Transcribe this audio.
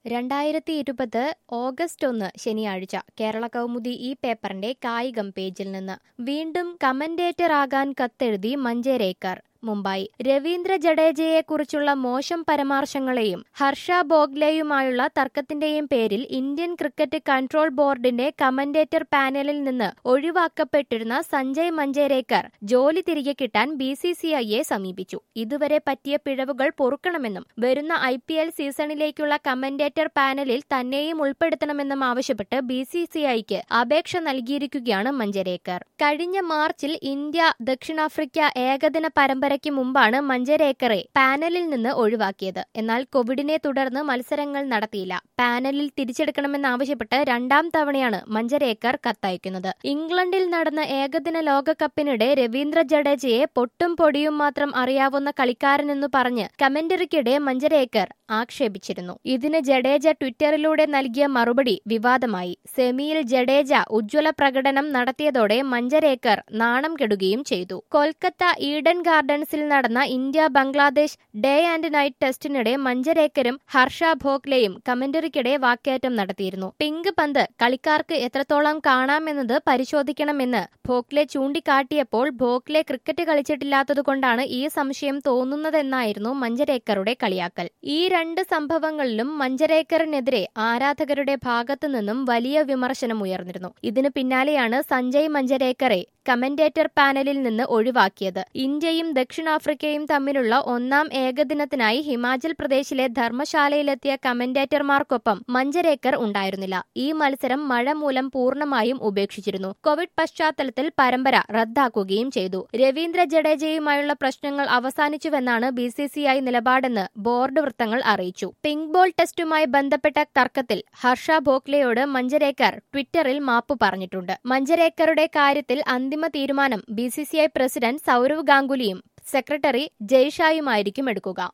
രണ്ടായിരത്തി ഇരുപത് ഓഗസ്റ്റ് ഒന്ന് ശനിയാഴ്ച കേരള കൗമുദി ഈ പേപ്പറിന്റെ കായികം പേജിൽ നിന്ന് വീണ്ടും കമന്റേറ്റർ ആകാൻ കത്തെഴുതി മഞ്ചേരേക്കർ മുംബൈ രവീന്ദ്ര ജഡേജയെക്കുറിച്ചുള്ള മോശം പരാമർശങ്ങളെയും ഹർഷ ബോഗ്ലെയുമായുള്ള തർക്കത്തിന്റെയും പേരിൽ ഇന്ത്യൻ ക്രിക്കറ്റ് കൺട്രോൾ ബോർഡിന്റെ കമന്റേറ്റർ പാനലിൽ നിന്ന് ഒഴിവാക്കപ്പെട്ടിരുന്ന സഞ്ജയ് മഞ്ചേരേക്കർ ജോലി തിരികെ കിട്ടാൻ ബി സി സി ഐയെ സമീപിച്ചു ഇതുവരെ പറ്റിയ പിഴവുകൾ പൊറുക്കണമെന്നും വരുന്ന ഐ പി എൽ സീസണിലേക്കുള്ള കമന്റേറ്റർ പാനലിൽ തന്നെയും ഉൾപ്പെടുത്തണമെന്നും ആവശ്യപ്പെട്ട് ബി സി സി ഐക്ക് അപേക്ഷ നൽകിയിരിക്കുകയാണ് മഞ്ചേരേക്കർ കഴിഞ്ഞ മാർച്ചിൽ ഇന്ത്യ ദക്ഷിണാഫ്രിക്ക ഏകദിന പരമ്പരയ്ക്ക് മുമ്പാണ് മഞ്ചേരേക്കറെ പാനലിൽ നിന്ന് ഒഴിവാക്കിയത് എന്നാൽ കോവിഡിനെ തുടർന്ന് മത്സരങ്ങൾ നടത്തിയില്ല പാനലിൽ തിരിച്ചെടുക്കണമെന്നാവശ്യപ്പെട്ട് രണ്ടാം തവണയാണ് മഞ്ചരേക്കർ കത്തയക്കുന്നത് ഇംഗ്ലണ്ടിൽ നടന്ന ഏകദിന ലോകകപ്പിനിടെ രവീന്ദ്ര ജഡേജയെ പൊട്ടും പൊടിയും മാത്രം അറിയാവുന്ന കളിക്കാരനെന്നു പറഞ്ഞ് കമന്ററിക്കിടെ മഞ്ചരേക്കർ ആക്ഷേപിച്ചിരുന്നു ഇതിന് ജഡേജ ട്വിറ്ററിലൂടെ നൽകിയ മറുപടി വിവാദമായി സെമിയിൽ ജഡേജ ഉജ്ജ്വല പ്രകടനം നടത്തിയതോടെ മഞ്ചരേക്കർ നാണം കെടുകയും ചെയ്തു കൊൽക്കത്ത ഈഡൻ ഗാർഡൻസിൽ നടന്ന India Bangladesh day and night ടെസ്റ്റിനിടെ മഞ്ചരേക്കരും ഹർഷ ഭോഗ്ലെയും കമന്ററിക്കിടെ വാക്കേറ്റം നടത്തിയിരുന്നു പിങ്ക് പന്ത് കളിക്കാർക്ക് എത്രത്തോളം കാണാമെന്നത് പരിശോധിക്കണമെന്ന് ഭോഗ്ലെ ചൂണ്ടിക്കാട്ടിയപ്പോൾ ഭോഗ്ലെ ക്രിക്കറ്റ് കളിച്ചിട്ടില്ലാത്തതുകൊണ്ടാണ് ഈ സംശയം തോന്നുന്നതെന്നായിരുന്നു മഞ്ചരേക്കറുടെ കളിയാക്കൽ ഈ രണ്ട് സംഭവങ്ങളിലും മഞ്ചരേക്കറിനെതിരെ ആരാധകരുടെ ഭാഗത്തു നിന്നും വലിയ വിമർശനം ഉയർന്നിരുന്നു ഇതിനു പിന്നാലെയാണ് സഞ്ജയ് മഞ്ചരേക്കറെ കമന്റേറ്റർ പാനലിൽ നിന്ന് ഒഴിവാക്കിയത് ഇന്ത്യയും ദക്ഷിണാഫ്രിക്കയും തമ്മിലുള്ള ഒന്നാം ഏകദിനത്തിനായി ഹിമാചൽ പ്രദേശിലെ ധർമ്മശാലയിലെത്തിയ കമന്റേറ്റർമാർക്കൊപ്പം മഞ്ചരേക്കർ ഉണ്ടായിരുന്നില്ല ഈ മത്സരം മഴ മൂലം പൂർണ്ണമായും ഉപേക്ഷിച്ചിരുന്നു കോവിഡ് പശ്ചാത്തലത്തിൽ പരമ്പര റദ്ദാക്കുകയും ചെയ്തു രവീന്ദ്ര ജഡേജയുമായുള്ള പ്രശ്നങ്ങൾ അവസാനിച്ചുവെന്നാണ് ബി സി സി ഐ നിലപാടെന്ന് ബോർഡ് വൃത്തങ്ങൾ അറിയിച്ചു പിങ്ക് ബോൾ ടെസ്റ്റുമായി ബന്ധപ്പെട്ട തർക്കത്തിൽ ഹർഷ ഭോഗ്ലെയോട് മഞ്ചരേക്കർ ട്വിറ്ററിൽ മാപ്പ് പറഞ്ഞിട്ടുണ്ട് മഞ്ചരേക്കറുടെ കാര്യത്തിൽ അന്തിമ തീരുമാനം ബി പ്രസിഡന്റ് സൌരവ് ഗാംഗുലിയും സെക്രട്ടറി ജയ്ഷായുമായിരിക്കും എടുക്കുക